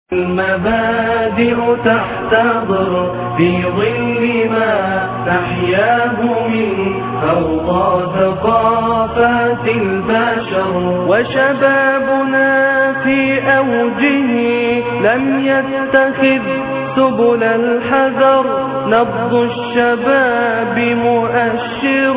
المبادئ تحتضر في ظل ما تحياه من أرضى ثقافات البشر وشبابنا في أوجه لم يتخذ سبل الحذر نبض الشباب مؤشر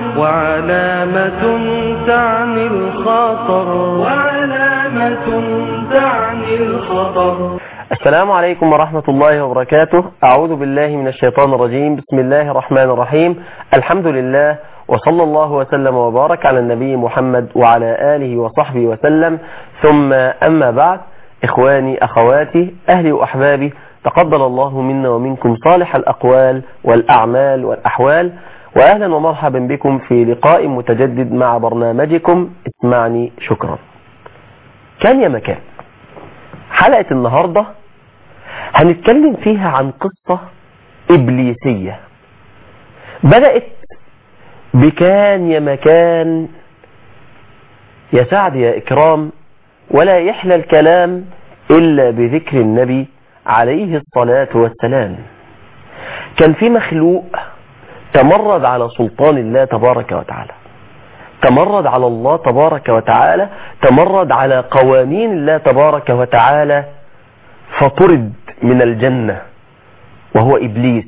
وعلامة تعني الخطر وعلامة تعني الخطر السلام عليكم ورحمة الله وبركاته أعوذ بالله من الشيطان الرجيم بسم الله الرحمن الرحيم الحمد لله وصلى الله وسلم وبارك على النبي محمد وعلى آله وصحبه وسلم ثم أما بعد إخواني أخواتي أهلي وأحبابي تقبل الله منا ومنكم صالح الأقوال والأعمال والأحوال وأهلا ومرحبا بكم في لقاء متجدد مع برنامجكم اسمعني شكرا كان يا مكان حلقة النهاردة هنتكلم فيها عن قصة إبليسية بدأت بكان يا مكان يا سعد يا إكرام ولا يحلى الكلام إلا بذكر النبي عليه الصلاة والسلام كان في مخلوق تمرد على سلطان الله تبارك وتعالى تمرد على الله تبارك وتعالى تمرد على قوانين الله تبارك وتعالى فطرد من الجنة وهو إبليس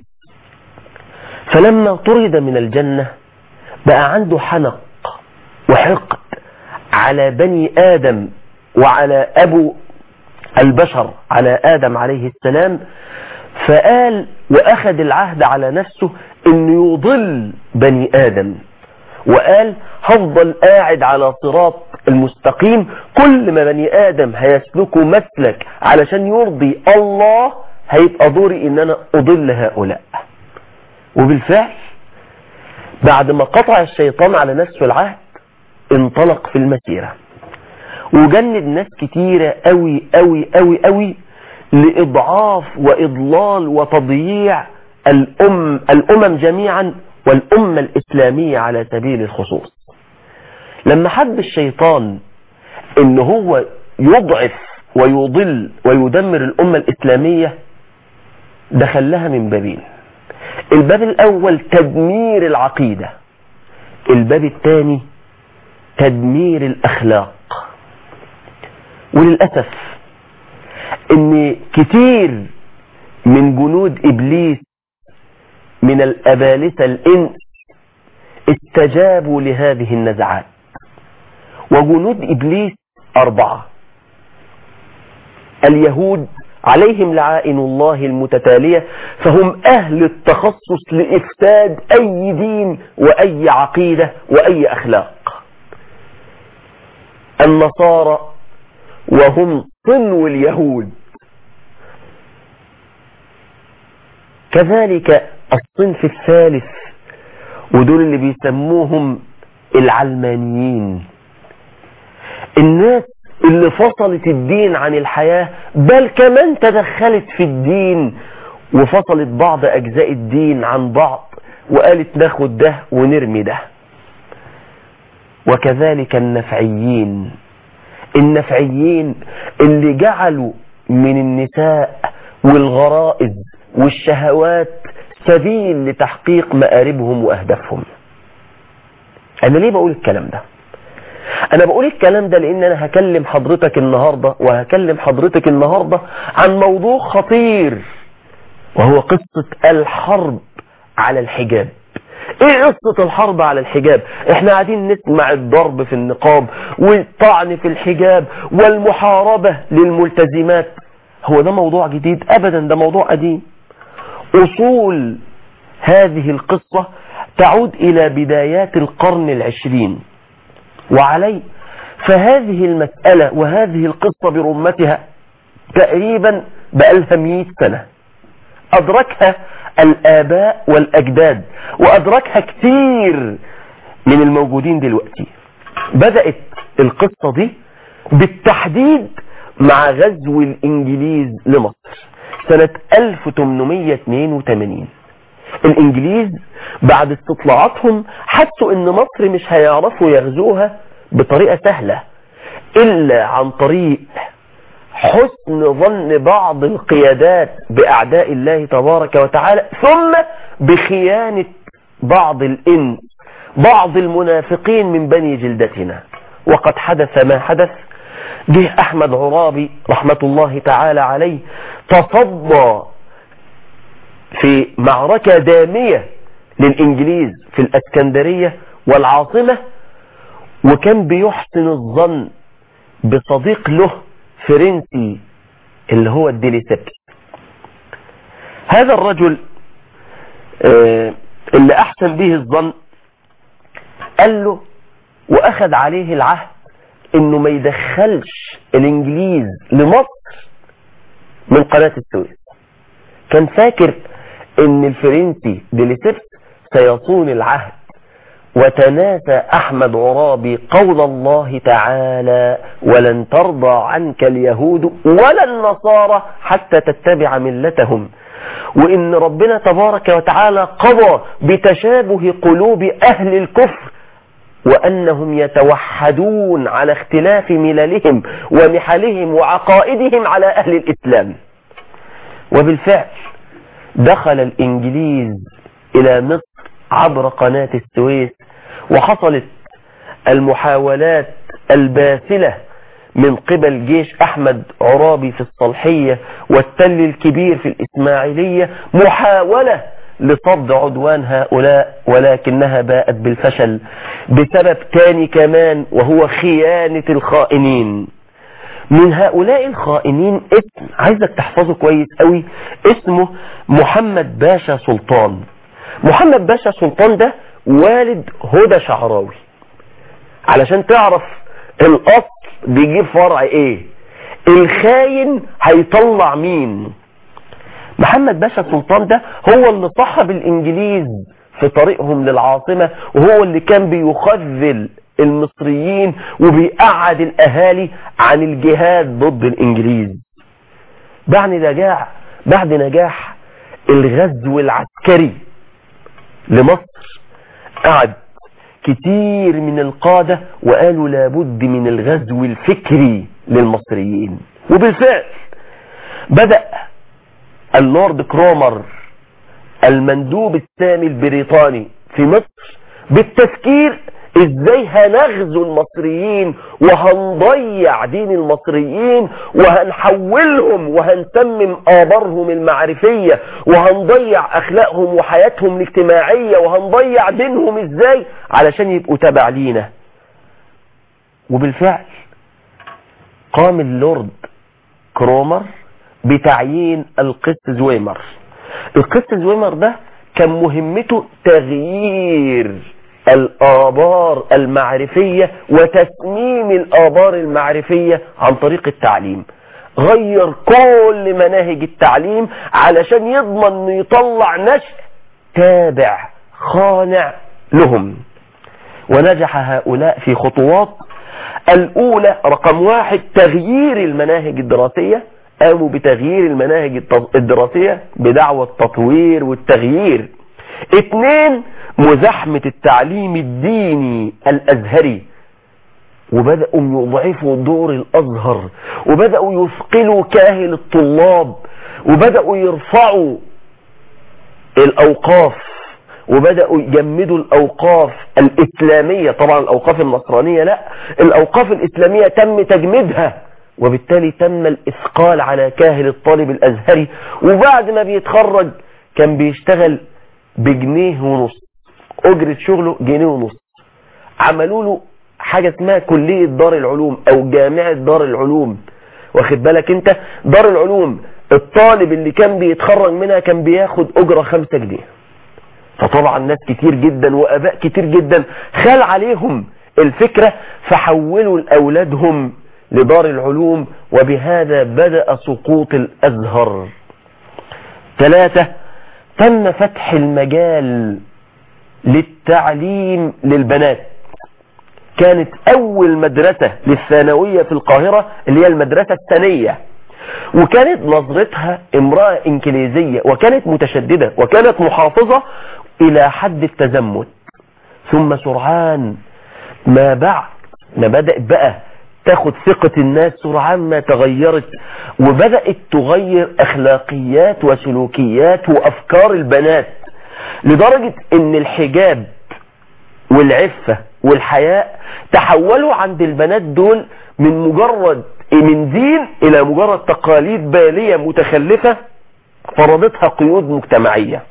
فلما طرد من الجنة بقى عنده حنق وحقد على بني آدم وعلى أبو البشر على آدم عليه السلام فقال وأخذ العهد على نفسه أنه يضل بني آدم وقال هفضل قاعد على صراط المستقيم كل ما بني آدم هيسلكوا مسلك علشان يرضي الله هيبقى دوري ان انا اضل هؤلاء وبالفعل بعد ما قطع الشيطان على نفسه العهد انطلق في المسيرة وجند ناس كتيرة قوي قوي قوي قوي لإضعاف وإضلال وتضييع الأم الأمم جميعا والأمة الإسلامية على سبيل الخصوص لما حب الشيطان ان هو يضعف ويضل ويدمر الأمة الإسلامية دخلها من بابين الباب الأول تدمير العقيدة الباب الثاني تدمير الأخلاق وللأسف ان كتير من جنود إبليس من الأبالسة الإنس استجابوا لهذه النزعات وجنود إبليس أربعة اليهود عليهم لعائن الله المتتالية فهم أهل التخصص لإفساد أي دين وأي عقيدة وأي أخلاق النصارى وهم صنو اليهود كذلك الصنف الثالث ودول اللي بيسموهم العلمانيين الناس اللي فصلت الدين عن الحياة بل كمان تدخلت في الدين وفصلت بعض أجزاء الدين عن بعض وقالت ناخد ده ونرمي ده وكذلك النفعيين النفعيين اللي جعلوا من النساء والغرائز والشهوات سبيل لتحقيق مآربهم وأهدافهم أنا ليه بقول الكلام ده أنا بقول الكلام ده لأن أنا هكلم حضرتك النهاردة وهكلم حضرتك النهاردة عن موضوع خطير وهو قصة الحرب على الحجاب ايه قصة الحرب على الحجاب احنا قاعدين نسمع الضرب في النقاب والطعن في الحجاب والمحاربة للملتزمات هو ده موضوع جديد ابدا ده موضوع قديم اصول هذه القصة تعود الى بدايات القرن العشرين وعليه فهذه المسألة وهذه القصة برمتها تقريبا بقالها 100 سنة أدركها الآباء والأجداد وأدركها كتير من الموجودين دلوقتي بدأت القصة دي بالتحديد مع غزو الإنجليز لمصر سنة 1882 الإنجليز بعد استطلاعاتهم حسوا ان مصر مش هيعرفوا يغزوها بطريقة سهلة إلا عن طريق حسن ظن بعض القيادات بأعداء الله تبارك وتعالى ثم بخيانة بعض الإنس بعض المنافقين من بني جلدتنا وقد حدث ما حدث جه أحمد عرابي رحمة الله تعالى عليه تصدى في معركة دامية للإنجليز في الأسكندرية والعاصمة وكان بيحسن الظن بصديق له فرنسي اللي هو الديليسيبس هذا الرجل آه اللي أحسن به الظن قال له وأخذ عليه العهد انه ما يدخلش الانجليز لمصر من قناة السويس كان فاكر ان الفرنسي ديليسيبس سيصون العهد وتناسى احمد عرابي قول الله تعالى ولن ترضى عنك اليهود ولا النصارى حتى تتبع ملتهم وان ربنا تبارك وتعالى قضى بتشابه قلوب اهل الكفر وأنهم يتوحدون على اختلاف مللهم ومحلهم وعقائدهم على أهل الإسلام وبالفعل دخل الإنجليز إلى مصر عبر قناة السويس وحصلت المحاولات الباسلة من قبل جيش أحمد عرابي في الصلحية والتل الكبير في الإسماعيلية محاولة لصد عدوان هؤلاء ولكنها باءت بالفشل بسبب تاني كمان وهو خيانة الخائنين من هؤلاء الخائنين اسم عايزك تحفظه كويس قوي اسمه محمد باشا سلطان محمد باشا سلطان ده والد هدى شعراوي علشان تعرف الاصل بيجيب فرع ايه الخاين هيطلع مين محمد باشا سلطان ده هو اللي صحب الانجليز في طريقهم للعاصمة وهو اللي كان بيخذل المصريين وبيقعد الاهالي عن الجهاد ضد الانجليز بعد نجاح بعد نجاح الغزو العسكري لمصر قعد كتير من القادة وقالوا لابد من الغزو الفكري للمصريين وبالفعل بدأ اللورد كرومر المندوب السامي البريطاني في مصر بالتفكير ازاي هنغزو المصريين وهنضيع دين المصريين وهنحولهم وهنتمم آبارهم المعرفية وهنضيع اخلاقهم وحياتهم الاجتماعية وهنضيع دينهم ازاي علشان يبقوا تبع لينا وبالفعل قام اللورد كرومر بتعيين القس زويمر القس زويمر ده كان مهمته تغيير الآبار المعرفية وتسميم الآبار المعرفية عن طريق التعليم غير كل مناهج التعليم علشان يضمن انه يطلع نشء تابع خانع لهم ونجح هؤلاء في خطوات الأولى رقم واحد تغيير المناهج الدراسية قاموا بتغيير المناهج الدراسية بدعوة التطوير والتغيير اثنين مزاحمة التعليم الديني الازهري وبدأوا يضعفوا دور الازهر وبدأوا يثقلوا كاهل الطلاب وبدأوا يرفعوا الاوقاف وبدأوا يجمدوا الاوقاف الاسلامية طبعا الاوقاف النصرانية لا الاوقاف الاسلامية تم تجميدها وبالتالي تم الإثقال على كاهل الطالب الأزهري وبعد ما بيتخرج كان بيشتغل بجنيه ونص أجرة شغله جنيه ونص عملوا له حاجة اسمها كلية دار العلوم أو جامعة دار العلوم واخد بالك انت دار العلوم الطالب اللي كان بيتخرج منها كان بياخد أجرة خمسة جنيه فطبعا ناس كتير جدا وأباء كتير جدا خال عليهم الفكرة فحولوا لأولادهم لدار العلوم وبهذا بدأ سقوط الأزهر ثلاثة تم فتح المجال للتعليم للبنات كانت أول مدرسة للثانوية في القاهرة اللي هي المدرسة الثانية وكانت نظرتها امرأة انكليزية وكانت متشددة وكانت محافظة إلى حد التزمت ثم سرعان ما بعد ما بدأت بقى تاخد ثقة الناس سرعان ما تغيرت وبدأت تغير أخلاقيات وسلوكيات وأفكار البنات لدرجة ان الحجاب والعفة والحياء تحولوا عند البنات دول من مجرد من دين الى مجرد تقاليد بالية متخلفة فرضتها قيود مجتمعية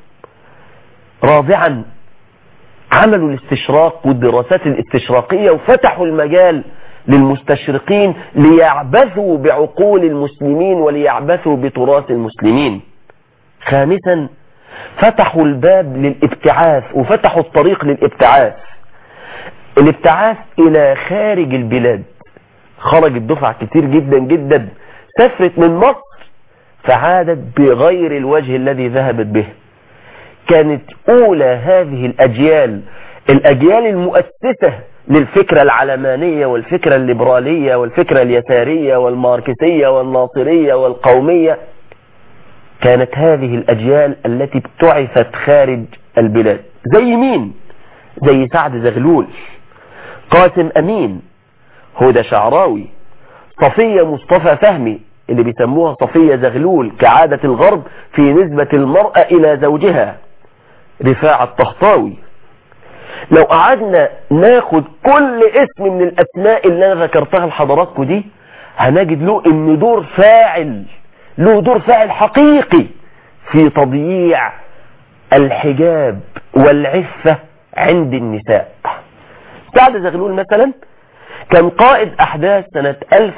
رابعا عملوا الاستشراق والدراسات الاستشراقية وفتحوا المجال للمستشرقين ليعبثوا بعقول المسلمين وليعبثوا بتراث المسلمين خامسا فتحوا الباب للابتعاث وفتحوا الطريق للابتعاث الابتعاث الى خارج البلاد خرجت دفع كتير جدا جدا سافرت من مصر فعادت بغير الوجه الذي ذهبت به كانت اولى هذه الاجيال الاجيال المؤسسة للفكرة العلمانية والفكرة الليبرالية والفكرة اليسارية والماركسية والناصرية والقومية كانت هذه الأجيال التي ابتعثت خارج البلاد زي مين زي سعد زغلول قاسم أمين هدى شعراوي صفية مصطفى فهمي اللي بيسموها صفية زغلول كعادة الغرب في نسبة المرأة إلى زوجها رفاعة الطهطاوي لو قعدنا ناخد كل اسم من الأسماء اللي أنا ذكرتها لحضراتكم دي هنجد له إن دور فاعل له دور فاعل حقيقي في تضييع الحجاب والعفة عند النساء سعد زغلول مثلا كان قائد أحداث سنة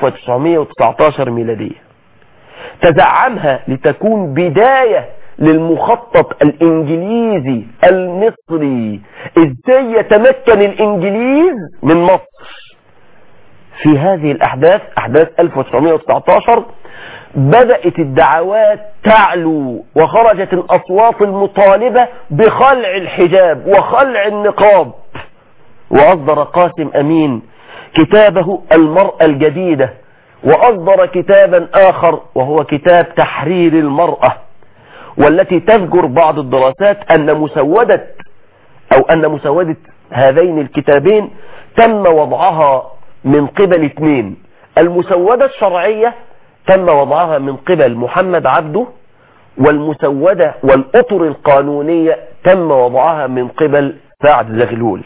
1919 ميلادية تزعمها لتكون بداية للمخطط الإنجليزي المصري إزاي يتمكن الإنجليز من مصر في هذه الأحداث أحداث 1919 بدأت الدعوات تعلو وخرجت الأصوات المطالبة بخلع الحجاب وخلع النقاب وأصدر قاسم أمين كتابه المرأة الجديدة وأصدر كتابا آخر وهو كتاب تحرير المرأة والتي تذكر بعض الدراسات أن مسودة أو أن مسودة هذين الكتابين تم وضعها من قبل اثنين المسودة الشرعية تم وضعها من قبل محمد عبده والمسودة والأطر القانونية تم وضعها من قبل سعد زغلول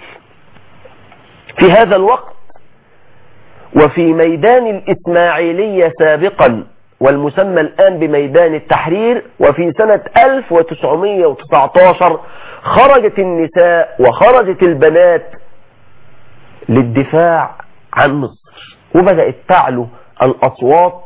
في هذا الوقت وفي ميدان الإسماعيلية سابقا والمسمى الآن بميدان التحرير وفي سنة 1919 خرجت النساء وخرجت البنات للدفاع عن مصر وبدأت تعلو الأصوات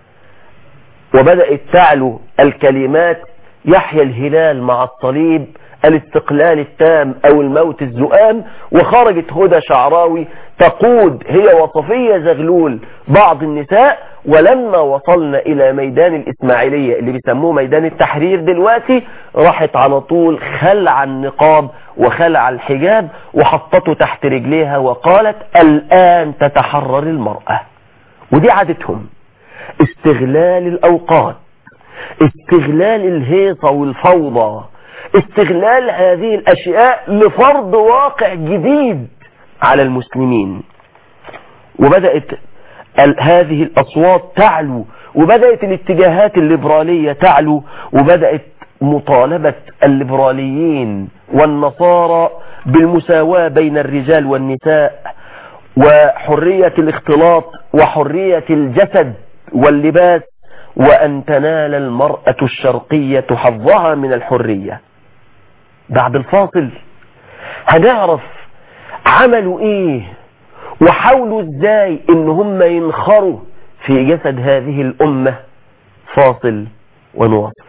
وبدأت تعلو الكلمات يحيى الهلال مع الصليب الاستقلال التام او الموت الزؤام وخرجت هدى شعراوي تقود هي وصفية زغلول بعض النساء ولما وصلنا الى ميدان الاسماعيلية اللي بيسموه ميدان التحرير دلوقتي راحت على طول خلع النقاب وخلع الحجاب وحطته تحت رجليها وقالت الان تتحرر المرأة ودي عادتهم استغلال الاوقات استغلال الهيصة والفوضى استغلال هذه الاشياء لفرض واقع جديد على المسلمين وبدأت هذه الاصوات تعلو وبدأت الاتجاهات الليبرالية تعلو وبدأت مطالبة الليبراليين والنصارى بالمساواة بين الرجال والنساء وحرية الاختلاط وحرية الجسد واللباس وأن تنال المرأة الشرقية حظها من الحرية بعد الفاصل هنعرف عملوا ايه وحاولوا ازاي ان هم ينخروا في جسد هذه الامة فاصل ونواصل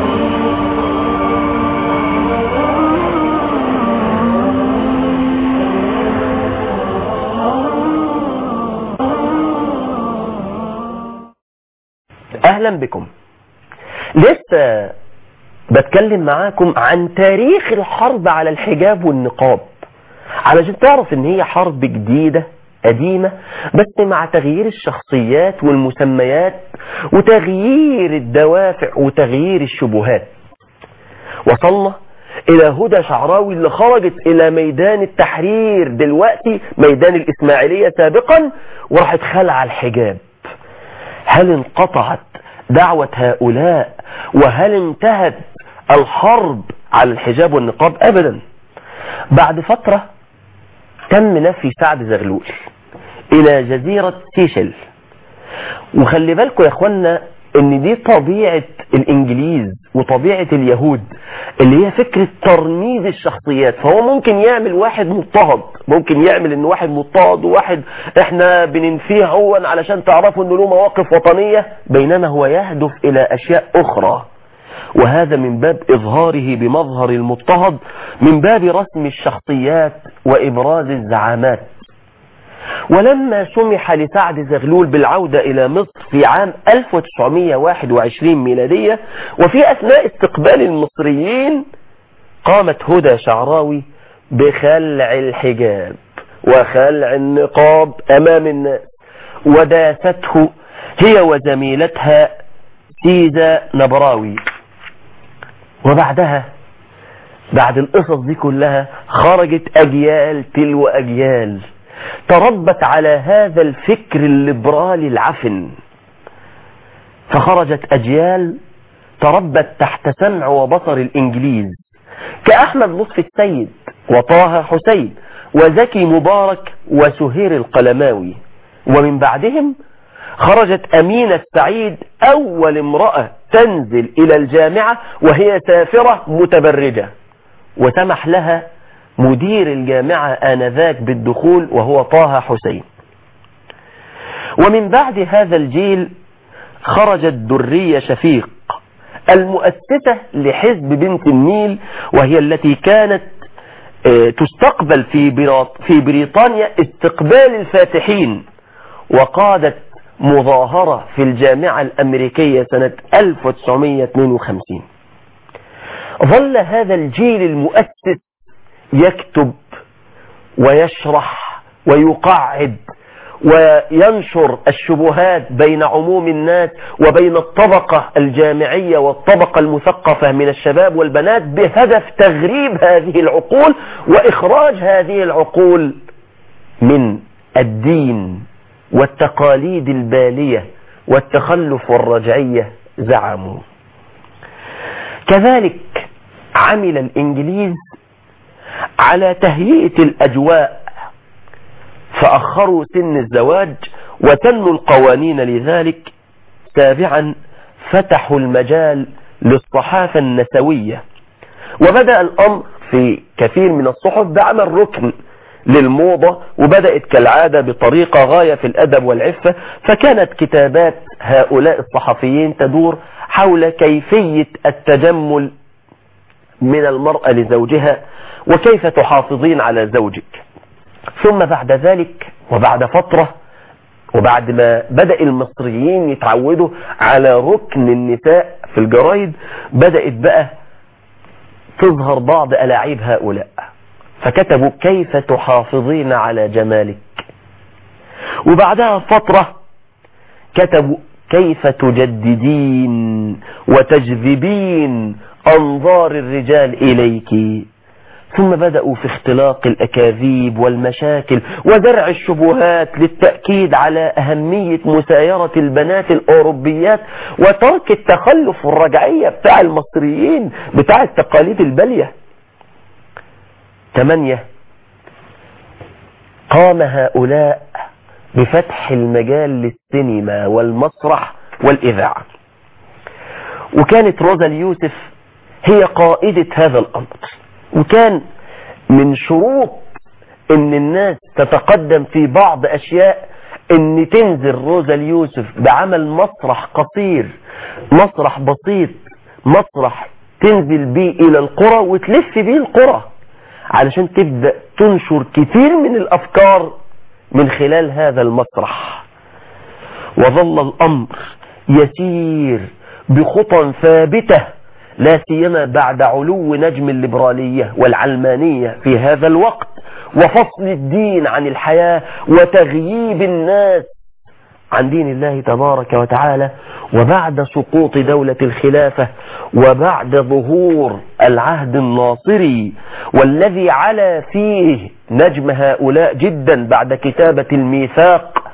اهلا بكم لسه بتكلم معاكم عن تاريخ الحرب على الحجاب والنقاب علشان تعرف ان هي حرب جديدة قديمة بس مع تغيير الشخصيات والمسميات وتغيير الدوافع وتغيير الشبهات وصلنا الى هدى شعراوي اللي خرجت الى ميدان التحرير دلوقتي ميدان الاسماعيلية سابقا وراحت خلع الحجاب هل انقطعت دعوة هؤلاء وهل انتهت الحرب على الحجاب والنقاب ابدا بعد فترة تم نفي سعد زغلول الى جزيرة سيشل وخلي بالكم يا اخوانا ان دي طبيعة الانجليز وطبيعة اليهود اللي هي فكرة ترميز الشخصيات فهو ممكن يعمل واحد مضطهد ممكن يعمل ان واحد مضطهد وواحد احنا بننفيه هو علشان تعرفوا انه له مواقف وطنية بينما هو يهدف الى اشياء اخرى وهذا من باب إظهاره بمظهر المضطهد من باب رسم الشخصيات وإبراز الزعامات ولما سمح لسعد زغلول بالعودة إلى مصر في عام 1921 ميلادية وفي أثناء استقبال المصريين قامت هدى شعراوي بخلع الحجاب وخلع النقاب أمام الناس وداسته هي وزميلتها سيزا نبراوي وبعدها بعد القصص دي كلها خرجت أجيال تلو أجيال تربت على هذا الفكر الليبرالي العفن فخرجت أجيال تربت تحت سمع وبصر الإنجليز كأحمد لطفي السيد وطه حسين وزكي مبارك وسهير القلماوي ومن بعدهم خرجت أمينة سعيد أول امرأة تنزل إلى الجامعة وهي سافرة متبرجة وسمح لها مدير الجامعة آنذاك بالدخول وهو طه حسين ومن بعد هذا الجيل خرجت درية شفيق المؤسسة لحزب بنت النيل وهي التي كانت تستقبل في في بريطانيا استقبال الفاتحين وقادت مظاهرة في الجامعة الأمريكية سنة 1952 ظل هذا الجيل المؤسس يكتب ويشرح ويقعد وينشر الشبهات بين عموم الناس وبين الطبقة الجامعية والطبقة المثقفة من الشباب والبنات بهدف تغريب هذه العقول وإخراج هذه العقول من الدين والتقاليد البالية والتخلف والرجعية زعموا كذلك عمل الإنجليز على تهيئة الأجواء فأخروا سن الزواج وتنوا القوانين لذلك سابعا فتحوا المجال للصحافة النسوية وبدأ الأمر في كثير من الصحف بعمل ركن للموضة وبدأت كالعادة بطريقة غاية في الأدب والعفة فكانت كتابات هؤلاء الصحفيين تدور حول كيفية التجمل من المرأة لزوجها وكيف تحافظين على زوجك ثم بعد ذلك وبعد فترة وبعد ما بدأ المصريين يتعودوا على ركن النساء في الجرايد بدأت بقى تظهر بعض ألاعيب هؤلاء فكتبوا كيف تحافظين على جمالك وبعدها فترة كتبوا كيف تجددين وتجذبين أنظار الرجال إليك ثم بدأوا في اختلاق الأكاذيب والمشاكل وزرع الشبهات للتأكيد على أهمية مسايرة البنات الأوروبيات وترك التخلف والرجعية بتاع المصريين بتاع التقاليد البالية ثمانية قام هؤلاء بفتح المجال للسينما والمسرح والإذاعة وكانت روزا اليوسف هي قائدة هذا الأمر وكان من شروط ان الناس تتقدم في بعض اشياء ان تنزل روزا اليوسف بعمل مسرح قصير مسرح بسيط مسرح تنزل بيه الى القرى وتلف بيه القرى علشان تبدأ تنشر كثير من الافكار من خلال هذا المسرح وظل الامر يسير بخطى ثابته لا سيما بعد علو نجم الليبرالية والعلمانية في هذا الوقت وفصل الدين عن الحياة وتغييب الناس عن دين الله تبارك وتعالى وبعد سقوط دولة الخلافة وبعد ظهور العهد الناصري والذي علا فيه نجم هؤلاء جدا بعد كتابة الميثاق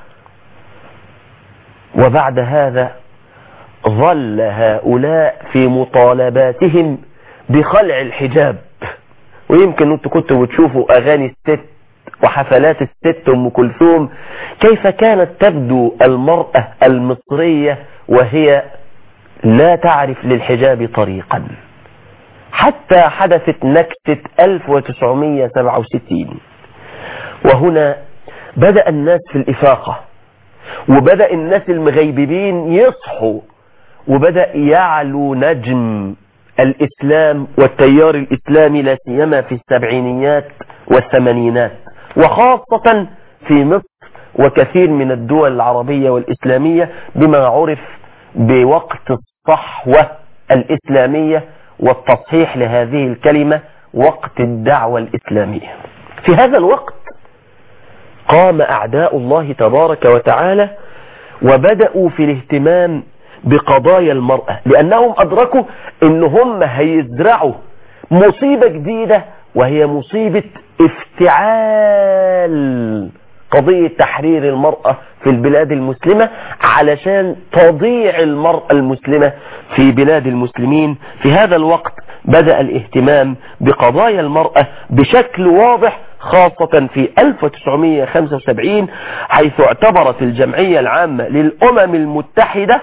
وبعد هذا ظل هؤلاء في مطالباتهم بخلع الحجاب ويمكن انتوا كنتوا بتشوفوا اغاني الست وحفلات الست ام كلثوم كيف كانت تبدو المرأة المصرية وهي لا تعرف للحجاب طريقا حتى حدثت نكسة 1967 وهنا بدأ الناس في الإفاقة وبدأ الناس المغيبين يصحوا وبدأ يعلو نجم الإسلام والتيار الإسلامي لا سيما في السبعينيات والثمانينات وخاصة في مصر وكثير من الدول العربية والإسلامية بما عرف بوقت الصحوة الإسلامية والتصحيح لهذه الكلمة وقت الدعوة الإسلامية في هذا الوقت قام أعداء الله تبارك وتعالى وبدأوا في الاهتمام بقضايا المرأة لأنهم أدركوا أن هم هيزرعوا مصيبة جديدة وهي مصيبة افتعال قضية تحرير المرأة في البلاد المسلمة علشان تضيع المرأة المسلمة في بلاد المسلمين في هذا الوقت بدأ الاهتمام بقضايا المرأة بشكل واضح خاصة في 1975 حيث اعتبرت الجمعية العامة للأمم المتحدة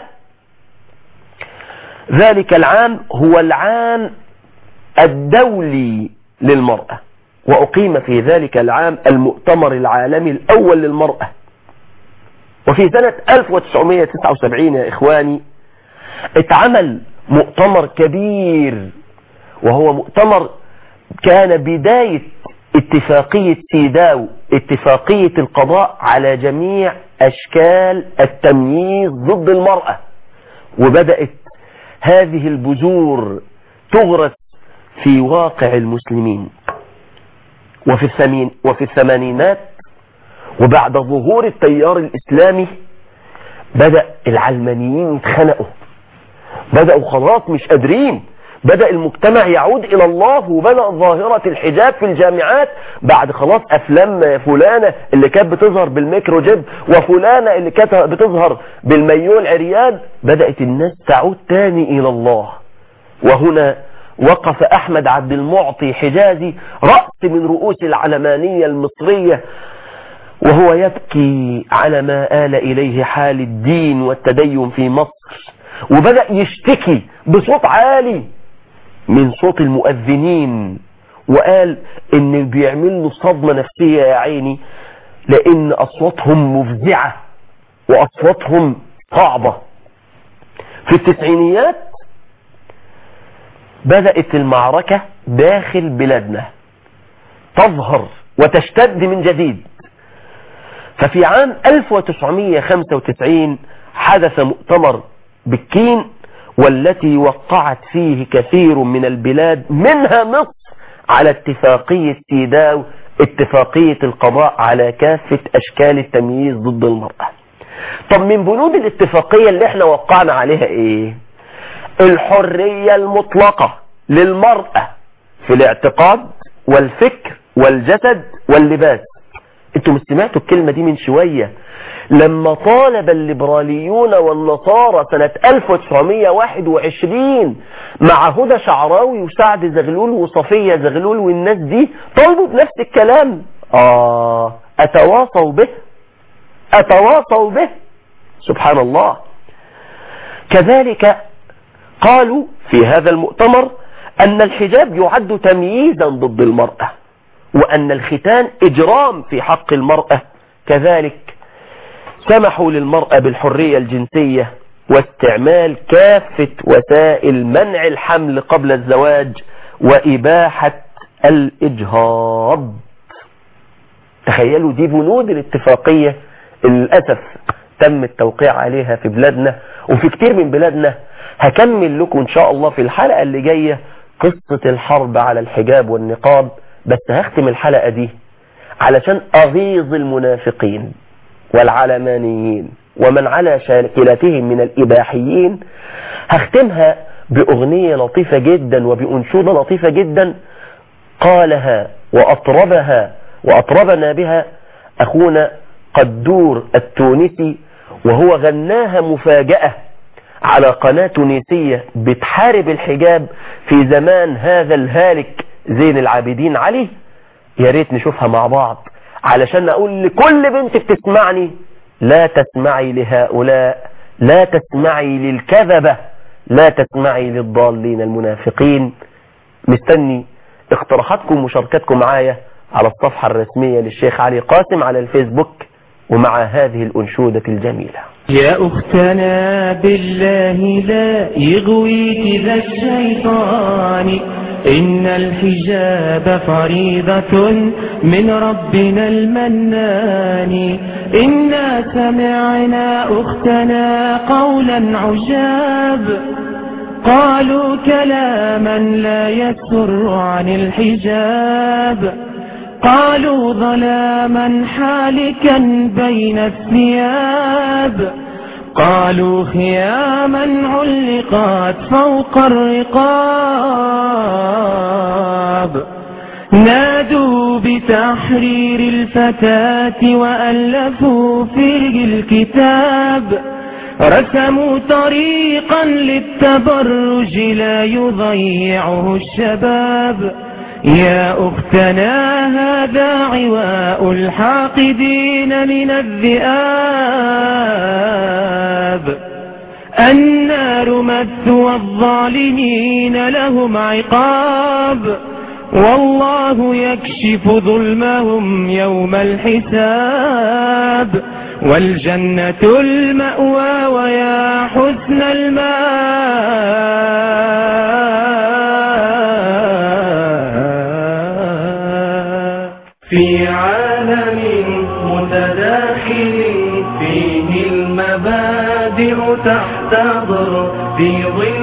ذلك العام هو العام الدولي للمرأة وأقيم في ذلك العام المؤتمر العالمي الأول للمرأة وفي سنة 1979 يا إخواني اتعمل مؤتمر كبير وهو مؤتمر كان بداية اتفاقية سيداو اتفاقية القضاء على جميع أشكال التمييز ضد المرأة وبدأت هذه البذور تغرس في واقع المسلمين وفي الثمين وفي الثمانينات وبعد ظهور التيار الإسلامي بدأ العلمانيين يتخنقوا بدأوا خلاص مش قادرين بدأ المجتمع يعود إلى الله وبدأ ظاهرة الحجاب في الجامعات بعد خلاص أفلام فلانة اللي كانت بتظهر بالميكرو جيب وفلانة اللي كانت بتظهر بالميول عريان بدأت الناس تعود تاني إلى الله وهنا وقف أحمد عبد المعطي حجازي رأس من رؤوس العلمانية المصرية وهو يبكي على ما آل إليه حال الدين والتدين في مصر وبدأ يشتكي بصوت عالي من صوت المؤذنين وقال ان بيعمل له صدمة نفسية يا عيني لان اصواتهم مفزعة واصواتهم صعبة في التسعينيات بدأت المعركة داخل بلادنا تظهر وتشتد من جديد ففي عام 1995 حدث مؤتمر بكين والتي وقعت فيه كثير من البلاد منها مصر على اتفاقية سيداو اتفاقية القضاء على كافة أشكال التمييز ضد المرأة طب من بنود الاتفاقية اللي احنا وقعنا عليها ايه الحرية المطلقة للمرأة في الاعتقاد والفكر والجسد واللباس انتوا مش سمعتوا الكلمة دي من شوية لما طالب الليبراليون والنصارى سنة 1921 مع هدى شعراوي وسعد زغلول وصفية زغلول والناس دي طالبوا بنفس الكلام آه أتواصوا به أتواصوا به سبحان الله كذلك قالوا في هذا المؤتمر أن الحجاب يعد تمييزا ضد المرأة وأن الختان إجرام في حق المرأة كذلك سمحوا للمرأة بالحرية الجنسية واستعمال كافة وسائل منع الحمل قبل الزواج وإباحة الإجهاض تخيلوا دي بنود الاتفاقية للأسف تم التوقيع عليها في بلادنا وفي كتير من بلادنا هكمل لكم إن شاء الله في الحلقة اللي جاية قصة الحرب على الحجاب والنقاب بس هختم الحلقة دي علشان أغيظ المنافقين والعلمانيين ومن على شاكلتهم من الإباحيين هختمها بأغنية لطيفة جدا وبأنشودة لطيفة جدا قالها وأطربها وأطربنا بها أخونا قدور التونسي وهو غناها مفاجأة على قناة تونسية بتحارب الحجاب في زمان هذا الهالك زين العابدين علي يا ريت نشوفها مع بعض علشان أقول لكل بنت بتسمعني لا تسمعي لهؤلاء لا تسمعي للكذبة لا تسمعي للضالين المنافقين مستني اقتراحاتكم ومشاركاتكم معايا على الصفحة الرسمية للشيخ علي قاسم على الفيسبوك ومع هذه الأنشودة الجميلة يا أختنا بالله لا يغويك ذا الشيطان إن الحجاب فريضة من ربنا المنان إنا سمعنا أختنا قولا عجاب قالوا كلاما لا يسر عن الحجاب قالوا ظلاما حالكا بين الثياب قالوا خياما علقت فوق الرقاب نادوا بتحرير الفتاة وألفوا فيه الكتاب رسموا طريقا للتبرج لا يضيعه الشباب يا أختنا هذا عواء الحاقدين من الذئاب النار مثوى الظالمين لهم عقاب والله يكشف ظلمهم يوم الحساب والجنة المأوى ويا حسن الماء في عالم متداخل فيه المبادئ تحتضر في ظل